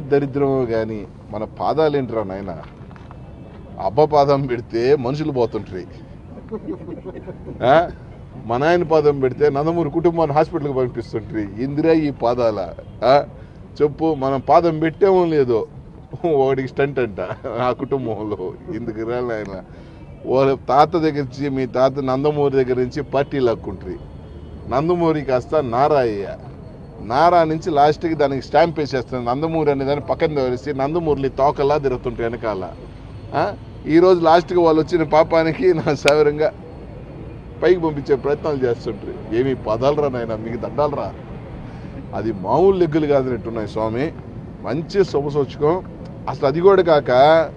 దరిద్రమో కానీ మన పాదాలు ఏంటిరా నాయన అబ్బ పాదం పెడితే మనుషులు పోతుంటాయి ఆ? మా నాయన పాదం పెడితే నందమూరి కుటుంబాన్ని హాస్పిటల్కి పంపిస్తుంటారు ఇందిరా ఈ పాదాల ఆ? చెప్పు మనం పాదం పెట్టేమో లేదో వాడికి స్టంట్ అంట ఆ కుటుంబంలో ఇందుకు రాలి ఆయన వాళ్ళ తాత దగ్గర నుంచి మీ తాత నందమూరి దగ్గర నుంచి పార్టీ లాక్కుంటారు నందమూరి కాస్త నారాయ్య నారా నుంచి లాస్ట్కి దానికి స్టాంప్ వేసేస్తుంది నందమూరి అనే దాన్ని పక్కన వేసి నందమూరిని తోకలా తిరుగుతుంటాయి వెనకాల ఆ? ఈ రోజు లాస్ట్కి వాళ్ళు వచ్చిన పాపానికి నా సవిరంగా పైకి పంపించే ప్రయత్నాలు చేస్తుంటారు ఏమి పదాలరా నాయన మీకు దండాలరా అది మామూలు లెగ్గులు కాదనట్టున్నాయి స్వామి మంచి శుభసూచకం అసలు అది కూడా కాక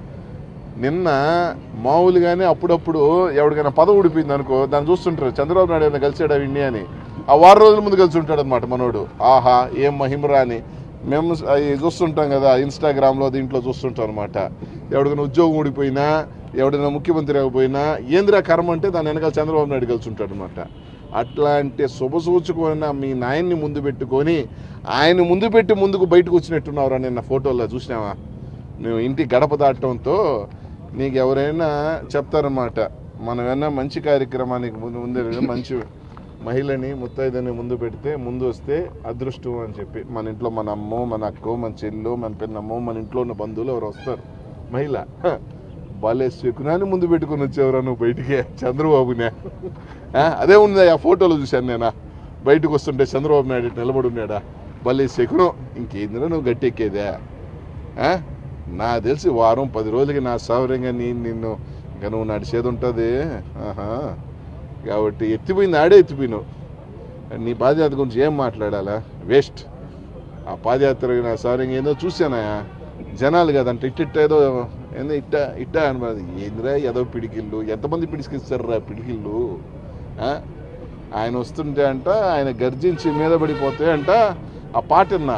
నిన్న మామూలుగానే అప్పుడప్పుడు ఎవరికైనా పదవి ఊడిపోయింది అనుకో దాన్ని చూస్తుంటారు చంద్రబాబు నాయుడు ఏమైనా కలిసాడా విన్ని అని ఆ వారం రోజుల ముందు కలిసి ఉంటాడు అనమాట మనోడు ఆహా ఏం మహిమరా అని మేము అవి చూస్తుంటాం కదా ఇన్స్టాగ్రామ్లో దీంట్లో చూస్తుంటాం అనమాట ఎవరికైనా ఉద్యోగం ఊడిపోయినా ఎవడైనా ముఖ్యమంత్రి అయిపోయినా ఏందిరా కర్మ అంటే దాని వెనకాల చంద్రబాబు నాయుడు కలిసి ఉంటాడు అనమాట అట్లాంటి శుభసూచకమైన మీ నాయన్ని ముందు పెట్టుకొని ఆయన ముందు పెట్టి ముందుకు బయటకు వచ్చినట్టున్నావురా నిన్న ఫోటోలో చూసినావా నువ్వు ఇంటి గడప దాటడంతో నీకు ఎవరైనా చెప్తారన్నమాట మనం ఏమన్నా మంచి కార్యక్రమానికి ముందు ముందే వెళ్ళి మంచి మహిళని ముత్తైదని ముందు పెడితే ముందు వస్తే అదృష్టం అని చెప్పి మన ఇంట్లో మన అమ్మో మన అక్కో మన చెల్లో మన పిన్నమ్మో మన ఇంట్లో ఉన్న బంధువులు ఎవరు వస్తారు మహిళ హ, భలే శకునాన్ని ముందు పెట్టుకుని వచ్చేవరా నువ్వు బయటికి చంద్రబాబునే ఆ, అదే ఉంది ఆ ఫోటోలో చూశాను నేను బయటకు వస్తుంటే చంద్రబాబు నాయుడు ఇటు నిలబడి ఉన్నాడా భలే శకునం ఇంకేందిరా నువ్వు గట్టెక్కేదే ఆ? నా తెలిసి వారం పది రోజులకి నా సౌర్యంగా నీ నిన్ను ఇంకా నువ్వు నడిచేది ఉంటుంది ఆహా కాబట్టి ఎత్తిపోయింది ఆడే ఎత్తిపోయినావు నీ పాదయాత్ర గురించి ఏం మాట్లాడాలా వేస్ట్ ఆ పాదయాత్ర నా సౌర్యంగా ఏందో చూసానా జనాలు కదంట ఇట్టిట్ట ఏదో ఏందో ఇట్ట ఇట్ట అనమాట ఏందిరా ఏదో పిడికిళ్ళు ఎంతమంది పిడికిస్తారా పిడికిళ్ళు ఆ? ఆయన వస్తుంటే అంట ఆయన గర్జించి మీద పడిపోతే అంట ఆ పాటన్న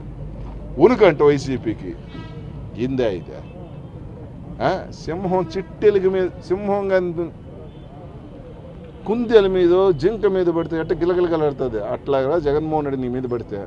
ఉనుకంట వైసీపీకి ఇందే ఇదే ఆ? సింహం చిట్టెలికి మీద సింహం గన్- కుందేల మీద జింక మీద పడితే అట్ట గిలగిలగలాడుతుంది అట్లాగా జగన్మోహన్ రెడ్డి నీ మీద పడితే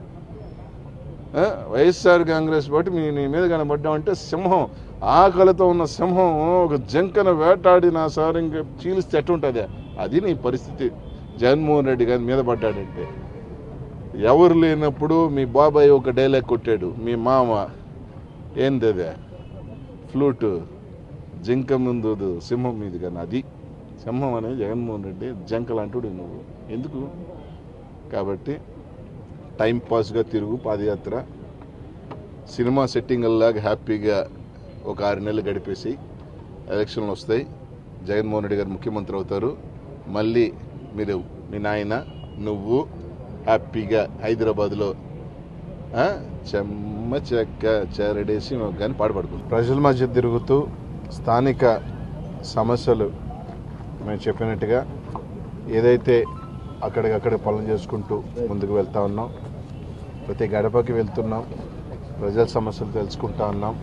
ఆ? వైఎస్ఆర్ కాంగ్రెస్ పార్టీ మీ నీ మీద కనబడ్డామంటే సింహం ఆకలితో ఉన్న సింహం ఒక జింకను వేటాడిన సార్ ఇంక చీలిస్తే ఎట్టుంటుంది అది నీ పరిస్థితి జగన్మోహన్ రెడ్డి గారి మీద పడ్డాడంటే ఎవరు లేనప్పుడు మీ బాబాయ్ ఒక డైలాగ్ కొట్టాడు మీ మామ ఏంది అదే ఫ్లూట్ జింక ముందు సింహం మీద కానీ అది సింహం అనేది జగన్మోహన్ రెడ్డి జంక లాంటి నువ్వు ఎందుకు కాబట్టి టైం పాస్గా తిరుగు పాదయాత్ర సినిమా సెట్టింగ్ లాగా హ్యాపీగా ఒక ఆరు నెలలు గడిపేసి ఎలక్షన్లు వస్తాయి జగన్మోహన్ రెడ్డి గారు ముఖ్యమంత్రి అవుతారు మళ్ళీ మీరు మీ నాయన నువ్వు హ్యాపీగా హైదరాబాద్లో ఆ, చెమ్మ చెక్క చెరడేసి కానీ పాడుపడుకుంటాం ప్రజల మధ్య తిరుగుతూ స్థానిక సమస్యలు మేము చెప్పినట్టుగా ఏదైతే అక్కడికక్కడ పనులు చేసుకుంటూ ముందుకు వెళ్తా ఉన్నాం ప్రతి గడపకి వెళ్తున్నాం ప్రజల సమస్యలు తెలుసుకుంటా ఉన్నాం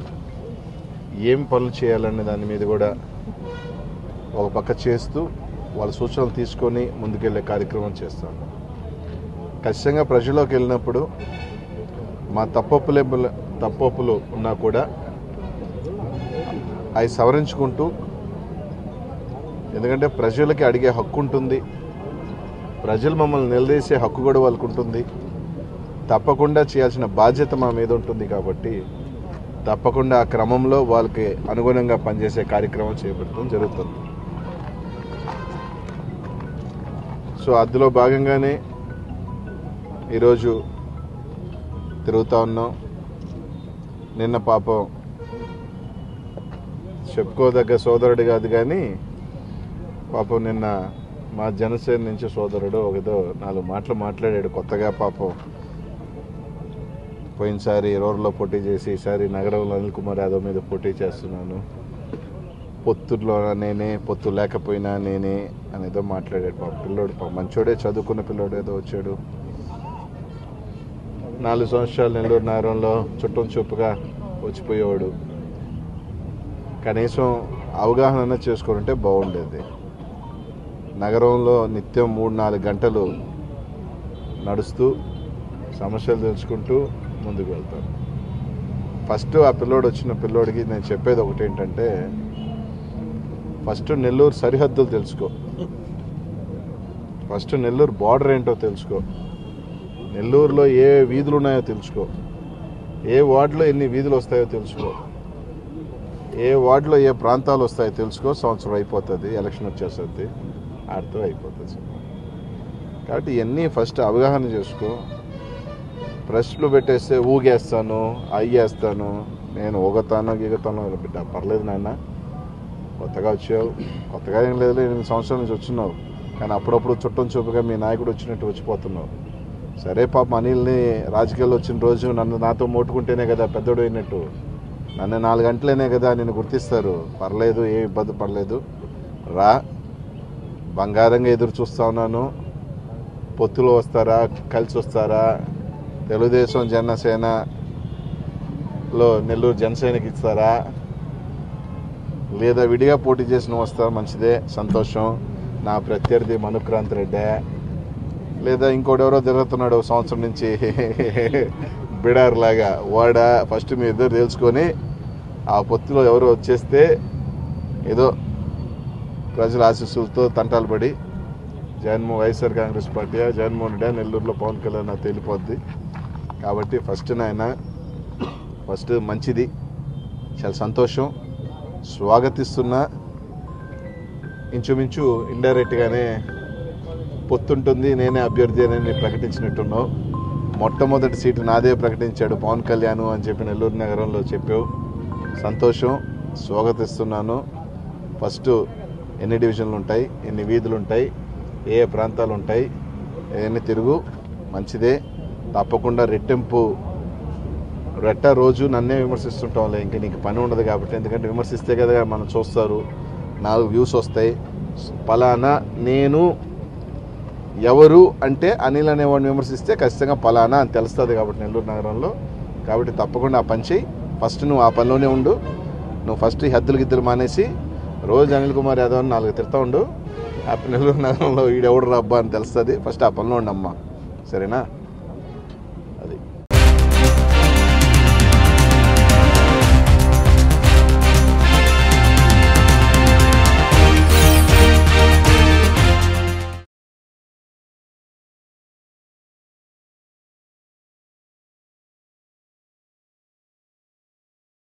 ఏం పనులు చేయాలనే దాని మీద కూడా ఒక పక్క చేస్తూ వాళ్ళ సూచనలు తీసుకొని ముందుకెళ్ళే కార్యక్రమం చేస్తాం ఖచ్చితంగా ప్రజల్లోకి వెళ్ళినప్పుడు మా తప్పప్పులే తప్పప్పులు ఉన్నా కూడా అవి సవరించుకుంటూ ఎందుకంటే ప్రజలకి అడిగే హక్కు ఉంటుంది ప్రజలు మమ్మల్ని నిలదీసే హక్కు కూడా వాళ్ళకు ఉంటుంది తప్పకుండా చేయాల్సిన బాధ్యత మా మీద ఉంటుంది కాబట్టి తప్పకుండా ఆ క్రమంలో వాళ్ళకి అనుగుణంగా పనిచేసే కార్యక్రమం చేపట్టడం జరుగుతుంది సో అందులో భాగంగానే ఈరోజు తిరుగుతూ ఉన్నాం నిన్న పాపం చెప్పుకోదగ్గ సోదరుడు కాదు కానీ పాపం నిన్న మా జనసేన నుంచి సోదరుడు ఒకదో నాలుగు మాటలు మాట్లాడాడు కొత్తగా పాపం పోయినసారి రోడ్లో పోటీ చేసి ఈసారి నగరంలో అనిల్ కుమార్ యాదవ్ మీద పోటీ చేస్తున్నాను పొత్తులో నేనే పొత్తు లేకపోయినా నేనే అనేదో మాట్లాడాడు పాప పిల్లోడు పాప మంచోడే చదువుకున్న పిల్లోడు ఏదో వచ్చాడు నాలుగు సంవత్సరాలు నెల్లూరు నగరంలో చుట్టం చూపుగా వచ్చిపోయేవాడు కనీసం అవగాహన చేసుకుంటే బాగుండేది నగరంలో నిత్యం మూడు నాలుగు గంటలు నడుస్తూ సమస్యలు తెలుసుకుంటూ ముందుకు వెళ్తాను ఫస్ట్ ఆ పిల్లోడు వచ్చిన పిల్లోడికి నేను చెప్పేది ఒకటి ఏంటంటే ఫస్ట్ నెల్లూరు సరిహద్దులు తెలుసుకో ఫస్ట్ నెల్లూరు బార్డర్ ఏంటో తెలుసుకో నెల్లూరులో ఏ వీధులు ఉన్నాయో తెలుసుకో ఏ వార్డులో ఎన్ని వీధులు వస్తాయో తెలుసుకో ఏ వార్డులో ఏ ప్రాంతాలు వస్తాయో తెలుసుకో సంవత్సరం అయిపోతుంది ఎలక్షన్ వచ్చేస్తుంది ఆడితో అయిపోతుంది కాబట్టి ఇవన్నీ ఫస్ట్ అవగాహన చేసుకో ప్రశ్నలు పెట్టేస్తే ఊగేస్తాను అయ్యేస్తాను నేను ఊగతాను గీగతాను బిడ్డ పర్లేదు నాయన కొత్తగా వచ్చావు కొత్తగా ఏం లేదు ఎనిమిది సంవత్సరాల నుంచి వచ్చినావు కానీ అప్పుడప్పుడు చుట్టం చూపుగా మీ నాయకుడు వచ్చినట్టు వచ్చిపోతున్నావు సరే పాప అనిల్ని రాజకీయాల్లో వచ్చిన రోజు నన్ను నాతో మోటుకుంటేనే కదా పెద్దోడు అయినట్టు నన్ను నాలుగు గంటలేనే కదా నేను గుర్తిస్తారు పర్లేదు ఏ ఇబ్బంది పడలేదు రా బంగారంగా ఎదురు చూస్తా ఉన్నాను పొత్తులో వస్తారా కలిసి వస్తారా తెలుగుదేశం జనసేనలో నెల్లూరు జనసేనకి ఇస్తారా లేదా విడిగా పోటీ చేసిన వస్తా మంచిదే సంతోషం నా ప్రత్యర్థి మనుక్రాంత్ రెడ్డే లేదా ఇంకోడెవరో తిరుగుతున్నాడు ఓ సంవత్సరం నుంచి బిడార్ లాగా వాడ ఫస్ట్ మీ ఇద్దరు తెలుసుకొని ఆ పొత్తులో ఎవరు వచ్చేస్తే ఏదో ప్రజల ఆశీస్సులతో తంటాలు పడి జగన్మోహన్ వైఎస్ఆర్ కాంగ్రెస్ పార్టీ జగన్మోహన్ రెడ్డి నెల్లూరులో పవన్ కళ్యాణ్ నాకు తేలిపోద్ది కాబట్టి ఫస్ట్ నాయన ఫస్ట్ మంచిది చాలా సంతోషం స్వాగతిస్తున్నా ఇంచుమించు ఇండైరెక్ట్గానే పొత్తుంటుంది నేనే అభ్యర్థి అని ప్రకటించినట్టున్నావు మొట్టమొదటి సీటు నాదే ప్రకటించాడు పవన్ కళ్యాణ్ అని చెప్పి నెల్లూరు నగరంలో చెప్పావు సంతోషం స్వాగతిస్తున్నాను ఫస్ట్ ఎన్ని డివిజన్లు ఉంటాయి ఎన్ని వీధులు ఉంటాయి ఏ ఏ ప్రాంతాలు ఉంటాయి అవన్నీ తిరుగు మంచిదే తప్పకుండా రెట్టింపు రెట్ట రోజు నన్నే విమర్శిస్తుంటాంలే ఇంక నీకు పని ఉండదు కాబట్టి ఎందుకంటే విమర్శిస్తే కదా మనం చూస్తారు నాలుగు వ్యూస్ వస్తాయి పలానా నేను ఎవరు అంటే అనిల్ అనేవాడిని విమర్శిస్తే ఖచ్చితంగా పలానా అని తెలుస్తుంది కాబట్టి నెల్లూరు నగరంలో కాబట్టి తప్పకుండా ఆ పని చేయి ఫస్ట్ నువ్వు ఆ పనిలోనే ఉండు నువ్వు ఫస్ట్ ఈ హద్దులు గిద్దులు మానేసి రోజు అనిల్ కుమార్ యాదవ్ అని నాలుగు తిడతా ఉండు ఆ నెల్లూరు నగరంలో ఈడెవడు రబ్బా అని తెలుస్తుంది ఫస్ట్ ఆ పనిలో ఉండమ్మా సరేనా